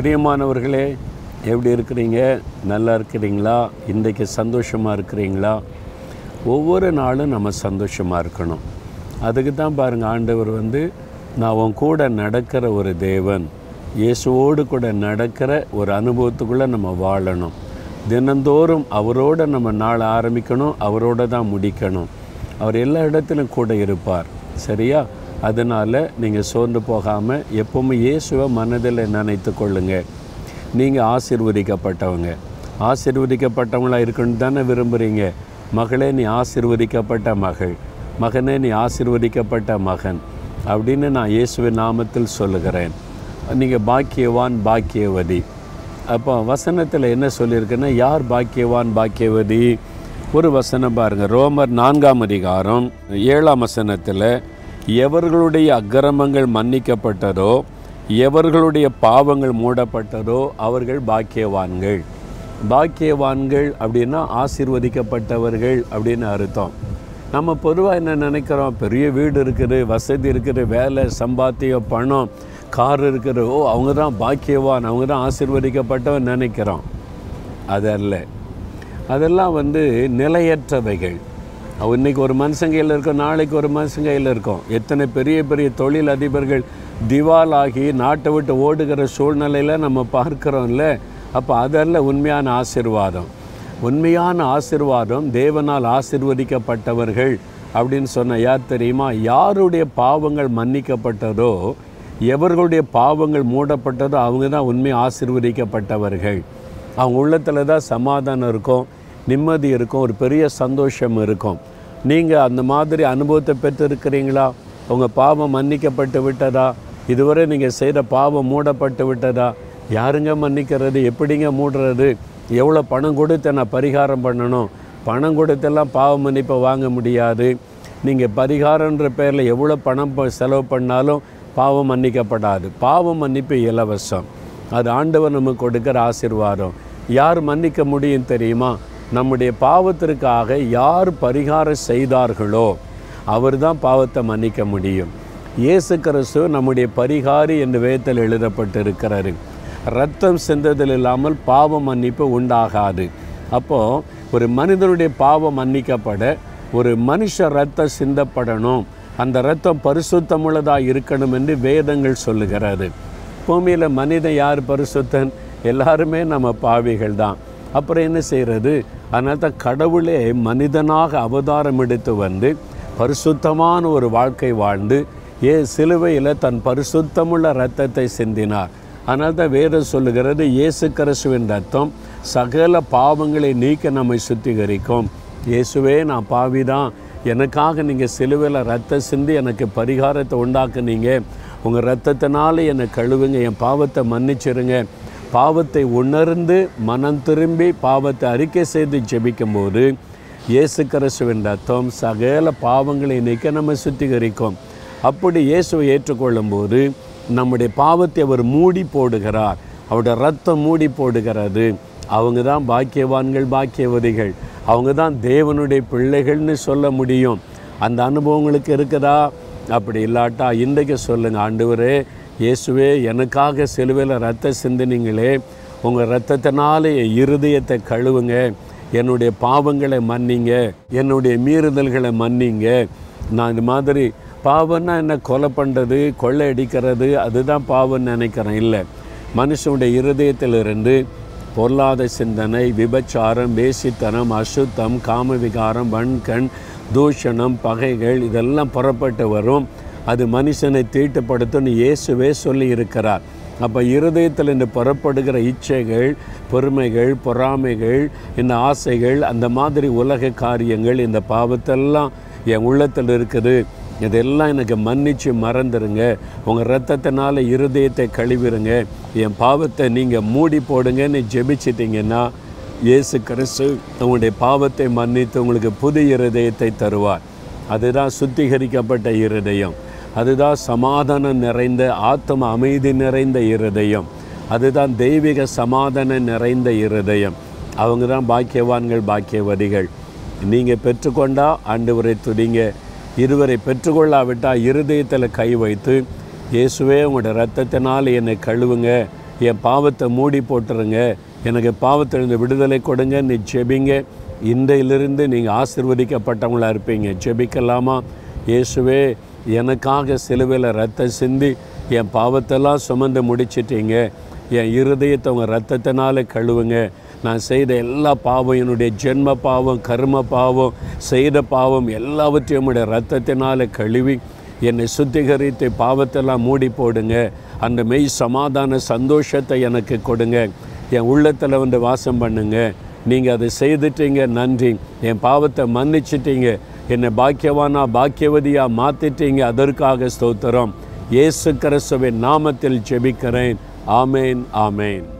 பிரியமானவர்களே எப்படி இருக்கிறீங்க நல்லா இருக்கிறீங்களா இன்றைக்கு சந்தோஷமாக இருக்கிறீங்களா ஒவ்வொரு நாளும் நம்ம சந்தோஷமாக இருக்கணும் அதுக்கு தான் பாருங்கள் ஆண்டவர் வந்து நான் உன் கூட நடக்கிற ஒரு தேவன் இயேசுவோடு கூட நடக்கிற ஒரு அனுபவத்துக்குள்ளே நம்ம வாழணும் தினந்தோறும் அவரோட நம்ம நாள் ஆரம்பிக்கணும் அவரோட தான் முடிக்கணும் அவர் எல்லா இடத்திலும் கூட இருப்பார் சரியா அதனால் நீங்கள் சோர்ந்து போகாமல் எப்பவுமே இயேசுவை மனதில் நினைத்து கொள்ளுங்கள் நீங்கள் ஆசீர்வதிக்கப்பட்டவங்க ஆசீர்வதிக்கப்பட்டவங்களா இருக்கணும் தானே விரும்புகிறீங்க மகளே நீ ஆசீர்வதிக்கப்பட்ட மகள் மகனே நீ ஆசீர்வதிக்கப்பட்ட மகன் அப்படின்னு நான் இயேசுவின் நாமத்தில் சொல்லுகிறேன் நீங்கள் பாக்கியவான் பாக்கியவதி அப்போ வசனத்தில் என்ன சொல்லியிருக்குன்னா யார் பாக்கியவான் பாக்கியவதி ஒரு வசனம் பாருங்கள் ரோமர் நான்காம் அதிகாரம் ஏழாம் வசனத்தில் எவர்களுடைய அக்கிரமங்கள் மன்னிக்கப்பட்டதோ எவர்களுடைய பாவங்கள் மூடப்பட்டதோ அவர்கள் பாக்கியவான்கள் பாக்கியவான்கள் அப்படின்னா ஆசீர்வதிக்கப்பட்டவர்கள் அப்படின்னு அர்த்தம் நம்ம பொதுவாக என்ன நினைக்கிறோம் பெரிய வீடு இருக்குது வசதி இருக்குது வேலை சம்பாத்தியம் பணம் கார் இருக்குது ஓ அவங்க தான் பாக்கியவான் அவங்க தான் ஆசீர்வதிக்கப்பட்டவன் நினைக்கிறோம் அதல்ல அதெல்லாம் வந்து நிலையற்றவைகள் அவ இன்னைக்கு ஒரு மனுஷன் கையில் இருக்கும் நாளைக்கு ஒரு மனுஷன் கையில் இருக்கும் எத்தனை பெரிய பெரிய தொழில் அதிபர்கள் திவாலாகி நாட்டை விட்டு ஓடுகிற சூழ்நிலையில் நம்ம பார்க்குறோம்ல அப்போ அதல்ல உண்மையான ஆசீர்வாதம் உண்மையான ஆசீர்வாதம் தேவனால் ஆசீர்வதிக்கப்பட்டவர்கள் அப்படின்னு சொன்ன யார் தெரியுமா யாருடைய பாவங்கள் மன்னிக்கப்பட்டதோ எவர்களுடைய பாவங்கள் மூடப்பட்டதோ அவங்க தான் உண்மை ஆசீர்வதிக்கப்பட்டவர்கள் அவங்க உள்ளத்தில் தான் சமாதானம் இருக்கும் நிம்மதி இருக்கும் ஒரு பெரிய சந்தோஷம் இருக்கும் நீங்கள் அந்த மாதிரி அனுபவத்தை பெற்றிருக்கிறீங்களா உங்கள் பாவம் மன்னிக்கப்பட்டு விட்டதா இதுவரை நீங்கள் செய்த பாவம் மூடப்பட்டு விட்டதா யாருங்க மன்னிக்கிறது எப்படிங்க மூடுறது எவ்வளோ பணம் கொடுத்து நான் பரிகாரம் பண்ணணும் பணம் கொடுத்தெல்லாம் பாவ மன்னிப்பை வாங்க முடியாது நீங்கள் பரிகாரன்ற பேரில் எவ்வளோ பணம் ப- செலவு பண்ணாலும் பாவம் மன்னிக்கப்படாது பாவம் மன்னிப்பு இலவசம் அது ஆண்டவர் நமக்கு கொடுக்குற ஆசீர்வாதம் யார் மன்னிக்க முடியும் தெரியுமா நம்முடைய பாவத்திற்காக யார் பரிகாரம் செய்தார்களோ அவர் தான் பாவத்தை மன்னிக்க முடியும் இயேசு கிறிஸ்து நம்முடைய பரிகாரி என்று வேதத்தில் எழுதப்பட்டிருக்கிறாரு ரத்தம் சிந்ததில் இல்லாமல் பாவ மன்னிப்பு உண்டாகாது அப்போது ஒரு மனிதனுடைய பாவம் மன்னிக்கப்பட ஒரு மனுஷ ரத்தம் சிந்தப்படணும் அந்த ரத்தம் பரிசுத்தமுள்ளதாக இருக்கணும் என்று வேதங்கள் சொல்லுகிறது பூமியில் மனிதன் யார் பரிசுத்தன் எல்லாருமே நம்ம பாவிகள் தான் அப்புறம் என்ன செய்கிறது அதனால தான் கடவுளே மனிதனாக அவதாரம் எடுத்து வந்து பரிசுத்தமான ஒரு வாழ்க்கை வாழ்ந்து ஏ சிலுவையில் தன் பரிசுத்தமுள்ள இரத்தத்தை சிந்தினார் அதனால தான் வேதம் சொல்லுகிறது இயேசு கிறிஸ்துவின் ரத்தம் சகல பாவங்களை நீக்க நம்மை சுத்திகரிக்கும் இயேசுவே நான் பாவிதான் எனக்காக நீங்கள் சிலுவையில் ரத்த சிந்தி எனக்கு பரிகாரத்தை உண்டாக்குனீங்க உங்கள் ரத்தத்தினால என்னை கழுவுங்க என் பாவத்தை மன்னிச்சிருங்க பாவத்தை உணர்ந்து மனம் திரும்பி பாவத்தை அறிக்கை செய்து ஜெபிக்கும்போது இயேசு கிறிஸ்துவின் ரத்தம் சகல பாவங்களை நீக்க நம்ம சுத்திகரிக்கும் அப்படி இயேசுவை ஏற்றுக்கொள்ளும்போது நம்முடைய பாவத்தை அவர் மூடி போடுகிறார் அவருடைய ரத்தம் மூடி போடுகிறது அவங்க தான் பாக்கியவான்கள் பாக்கியவதிகள் அவங்க தான் தேவனுடைய பிள்ளைகள்னு சொல்ல முடியும் அந்த அனுபவங்களுக்கு இருக்குதா அப்படி இல்லாட்டா இன்றைக்கு சொல்லுங்கள் ஆண்டவரே இயேசுவே எனக்காக சிலுவையில் ரத்த சிந்தினீங்களே உங்கள் ரத்தத்தினால என் இருதயத்தை கழுவுங்க என்னுடைய பாவங்களை மன்னிங்க என்னுடைய மீறுதல்களை மன்னிங்க நான் இந்த மாதிரி பாவம்னா என்ன கொலை பண்ணுறது கொள்ளை அடிக்கிறது அதுதான் பாவம்னு நினைக்கிறேன் இல்லை மனுஷனுடைய இருதயத்திலிருந்து பொருளாத சிந்தனை விபச்சாரம் வேசித்தனம் அசுத்தம் காமவிகாரம் வன்கண் தூஷணம் பகைகள் இதெல்லாம் புறப்பட்டு வரும் அது மனுஷனை தீட்டுப்படுத்தும்னு இயேசுவே சொல்லி இருக்கிறார் அப்போ இருதயத்தில் இந்த புறப்படுகிற இச்சைகள் பொறுமைகள் பொறாமைகள் இந்த ஆசைகள் அந்த மாதிரி உலக காரியங்கள் இந்த பாவத்தெல்லாம் என் உள்ளத்தில் இருக்குது இதெல்லாம் எனக்கு மன்னிச்சு மறந்துடுங்க உங்கள் ரத்தத்தினால இருதயத்தை கழுவிடுங்க என் பாவத்தை நீங்கள் மூடி போடுங்கன்னு ஜெபிச்சிட்டிங்கன்னா இயேசு கிறிஸ்து உங்களுடைய பாவத்தை மன்னித்து உங்களுக்கு புது இருதயத்தை தருவார் அதுதான் சுத்திகரிக்கப்பட்ட இருதயம் அதுதான் சமாதானம் நிறைந்த ஆத்ம அமைதி நிறைந்த இருதயம் அதுதான் தெய்வீக சமாதானம் நிறைந்த இருதயம் அவங்க தான் பாக்கியவான்கள் பாக்கியவதிகள் நீங்கள் பெற்றுக்கொண்டா ஆண்டவரை துதிங்க இருவரை பெற்றுக்கொள்ளாவிட்டால் இருதயத்தில் கை வைத்து இயேசுவே உங்களோட ரத்தத்தினால் என்னை கழுவுங்க என் பாவத்தை மூடி போட்டுருங்க எனக்கு பாவத்திலிருந்து விடுதலை கொடுங்க நீ ஜெபிங்க இன்றையிலிருந்து நீங்கள் ஆசிர்வதிக்கப்பட்டவங்களா இருப்பீங்க ஜெபிக்கலாமா இயேசுவே எனக்காக சிலுவையில் ரத்தம் சிந்தி என் பாவத்தெல்லாம் சுமந்து முடிச்சிட்டீங்க என் இருதயத்தை உங்கள் ரத்தத்தினால கழுவுங்க நான் செய்த எல்லா பாவம் என்னுடைய ஜென்ம பாவம் கர்ம பாவம் செய்த பாவம் எல்லாவற்றையும் உடைய ரத்தத்தினால கழுவி என்னை சுத்திகரித்து பாவத்தெல்லாம் மூடி போடுங்க அந்த மெய் சமாதான சந்தோஷத்தை எனக்கு கொடுங்க என் உள்ளத்தில் வந்து வாசம் பண்ணுங்க நீங்கள் அதை செய்துட்டீங்க நன்றி என் பாவத்தை மன்னிச்சிட்டீங்க என்னை பாக்கியவானா பாக்கியவதியாக மாற்றிட்டீங்க அதற்காக ஸ்தோத்திரம் இயேசு கிறிஸ்துவின் நாமத்தில் ஜெபிக்கிறேன் ஆமேன் ஆமேன்